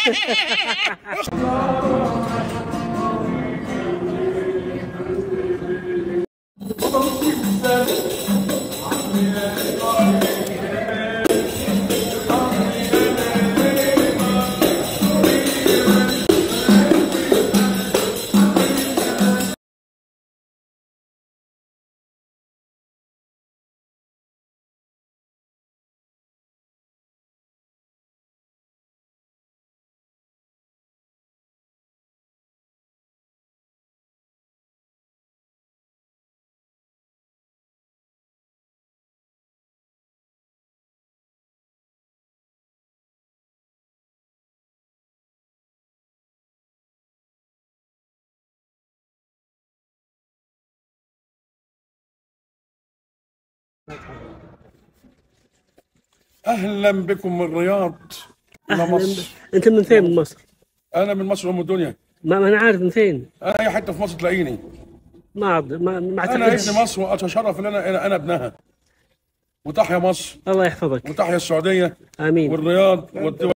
اهلا بكم من الرياض الى أهلاً مصر ب- انت من فين من مصر؟ انا من مصر ام الدنيا ما ما انا عارف من فين انا اي حته في مصر تلاقيني ما أعرف- ما ما انا اعتقدش ابن مصر واتشرف ان انا انا, أنا ابنها وتحيا مصر الله يحفظك وتحيا السعوديه امين والرياض والدول